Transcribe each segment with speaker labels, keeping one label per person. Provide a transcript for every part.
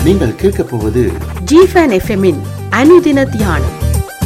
Speaker 1: நீங்கள் கேட்கப் போவது
Speaker 2: ஜிஃபன் எஃப்எம்மின் அனுதின தியானம்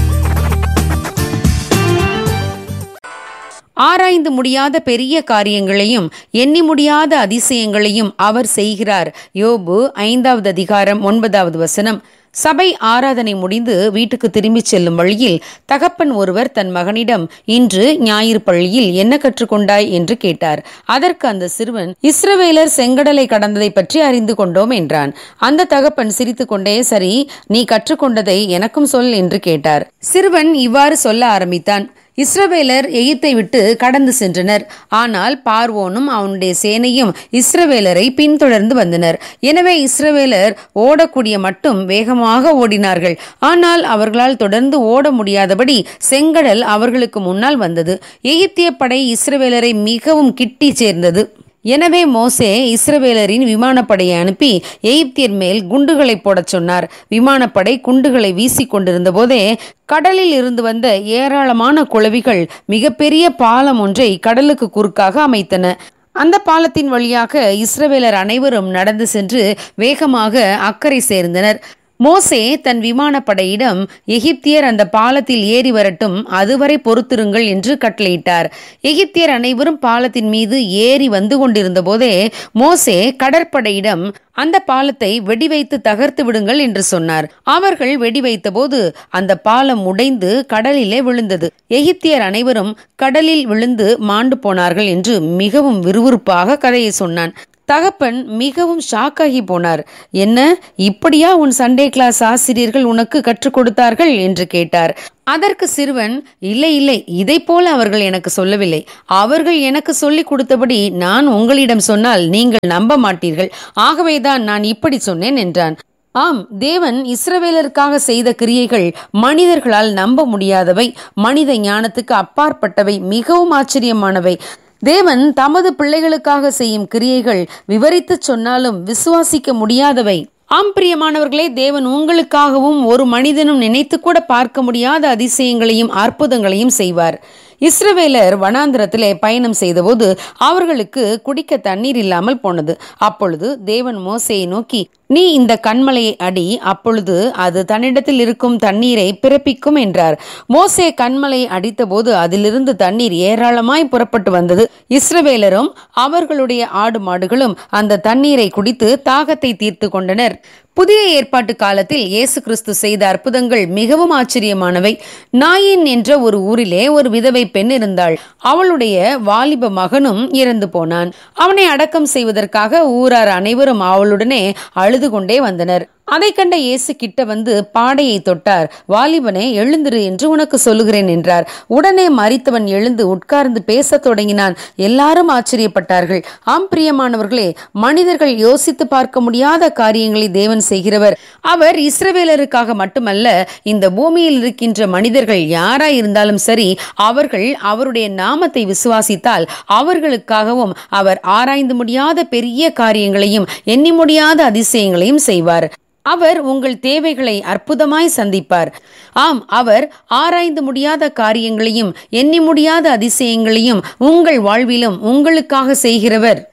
Speaker 3: ஆராய்ந்து முடியாத பெரிய காரியங்களையும் எண்ணி முடியாத அதிசயங்களையும் அவர் செய்கிறார் யோபு ஐந்தாவது அதிகாரம் ஒன்பதாவது வசனம் சபை ஆராதனை முடிந்து வீட்டுக்கு திரும்பிச் செல்லும் வழியில் தகப்பன் ஒருவர் தன் மகனிடம் இன்று ஞாயிறு பள்ளியில் என்ன கற்றுக்கொண்டாய் என்று கேட்டார் அதற்கு அந்த சிறுவன் இஸ்ரவேலர் செங்கடலை கடந்ததை பற்றி அறிந்து கொண்டோம் என்றான் அந்த தகப்பன் சிரித்துக்கொண்டே சரி நீ கற்றுக்கொண்டதை எனக்கும் சொல் என்று கேட்டார் சிறுவன் இவ்வாறு சொல்ல ஆரம்பித்தான் இஸ்ரவேலர் எகிப்தை விட்டு கடந்து சென்றனர் ஆனால் பார்வோனும் அவனுடைய சேனையும் இஸ்ரவேலரை பின்தொடர்ந்து வந்தனர் எனவே இஸ்ரவேலர் ஓடக்கூடிய மட்டும் வேகமாக ஓடினார்கள் ஆனால் அவர்களால் தொடர்ந்து ஓட முடியாதபடி செங்கடல் அவர்களுக்கு முன்னால் வந்தது எகிப்திய படை இஸ்ரவேலரை மிகவும் கிட்டி சேர்ந்தது எனவே மோசே இஸ்ரவேலரின் விமானப்படையை அனுப்பி எகிப்தியர் மேல் குண்டுகளை போடச் சொன்னார் விமானப்படை குண்டுகளை வீசிக் கொண்டிருந்த போதே கடலில் இருந்து வந்த ஏராளமான குளவிகள் மிகப்பெரிய பாலம் ஒன்றை கடலுக்கு குறுக்காக அமைத்தன அந்த பாலத்தின் வழியாக இஸ்ரவேலர் அனைவரும் நடந்து சென்று வேகமாக அக்கறை சேர்ந்தனர் மோசே தன் விமானப்படையிடம் எகிப்தியர் அந்த பாலத்தில் ஏறி வரட்டும் அதுவரை பொறுத்திருங்கள் என்று கட்டளையிட்டார் எகிப்தியர் அனைவரும் பாலத்தின் மீது ஏறி வந்து கொண்டிருந்த போதே மோசே கடற்படையிடம் அந்த பாலத்தை வெடிவைத்து தகர்த்து விடுங்கள் என்று சொன்னார் அவர்கள் வெடிவைத்த போது அந்த பாலம் உடைந்து கடலிலே விழுந்தது எகிப்தியர் அனைவரும் கடலில் விழுந்து மாண்டு போனார்கள் என்று மிகவும் விறுவிறுப்பாக கதையை சொன்னான் தகப்பன் மிகவும் ஷாக்காகி போனார் என்ன இப்படியா உன் சண்டே கிளாஸ் ஆசிரியர்கள் உனக்கு கற்றுக் கொடுத்தார்கள் என்று கேட்டார் அதற்கு சிறுவன் இல்லை இல்லை இதை போல அவர்கள் எனக்கு சொல்லவில்லை அவர்கள் எனக்கு சொல்லிக் கொடுத்தபடி நான் உங்களிடம் சொன்னால் நீங்கள் நம்ப மாட்டீர்கள் ஆகவேதான் நான் இப்படி சொன்னேன் என்றான் ஆம் தேவன் இஸ்ரவேலருக்காக செய்த கிரியைகள் மனிதர்களால் நம்ப முடியாதவை மனித ஞானத்துக்கு அப்பாற்பட்டவை மிகவும் ஆச்சரியமானவை தேவன் தமது பிள்ளைகளுக்காக செய்யும் கிரியைகள் விவரித்து சொன்னாலும் விசுவாசிக்க முடியாதவை ஆம் பிரியமானவர்களே தேவன் உங்களுக்காகவும் ஒரு மனிதனும் நினைத்து கூட பார்க்க முடியாத அதிசயங்களையும் அற்புதங்களையும் செய்வார் இஸ்ரவேலர் வனாந்திரத்திலே பயணம் செய்தபோது அவர்களுக்கு குடிக்க தண்ணீர் இல்லாமல் போனது அப்பொழுது தேவன் மோசையை நோக்கி நீ இந்த கண்மலையை அடி அப்பொழுது அது தன்னிடத்தில் இருக்கும் தண்ணீரை பிறப்பிக்கும் என்றார் மோசே கண்மலையை அடித்தபோது அதிலிருந்து தண்ணீர் ஏராளமாய் புறப்பட்டு வந்தது இஸ்ரவேலரும் அவர்களுடைய ஆடு மாடுகளும் அந்த தண்ணீரை குடித்து தாகத்தை தீர்த்து கொண்டனர் புதிய ஏற்பாட்டு காலத்தில் இயேசு கிறிஸ்து செய்த அற்புதங்கள் மிகவும் ஆச்சரியமானவை நாயின் என்ற ஒரு ஊரிலே ஒரு விதவை பெண் இருந்தாள் அவளுடைய வாலிப மகனும் இறந்து போனான் அவனை அடக்கம் செய்வதற்காக ஊரார் அனைவரும் அவளுடனே அழுது கொண்டே வந்தனர் அதை கண்ட இயேசு கிட்ட வந்து பாடையை தொட்டார் வாலிபனே எழுந்திரு என்று உனக்கு சொல்லுகிறேன் என்றார் உடனே மறித்தவன் எழுந்து உட்கார்ந்து பேசத் தொடங்கினான் எல்லாரும் ஆச்சரியப்பட்டார்கள் ஆம் பிரியமானவர்களே மனிதர்கள் யோசித்து பார்க்க முடியாத காரியங்களை தேவன் செய்கிறவர் அவர் இஸ்ரவேலருக்காக மட்டுமல்ல இந்த பூமியில் இருக்கின்ற மனிதர்கள் யாராய் இருந்தாலும் சரி அவர்கள் அவருடைய நாமத்தை விசுவாசித்தால் அவர்களுக்காகவும் அவர் ஆராய்ந்து முடியாத பெரிய காரியங்களையும் எண்ணி முடியாத அதிசயங்களையும் செய்வார் அவர் உங்கள் தேவைகளை அற்புதமாய் சந்திப்பார் ஆம் அவர் ஆராய்ந்து முடியாத காரியங்களையும் எண்ணி முடியாத அதிசயங்களையும் உங்கள் வாழ்விலும் உங்களுக்காக செய்கிறவர்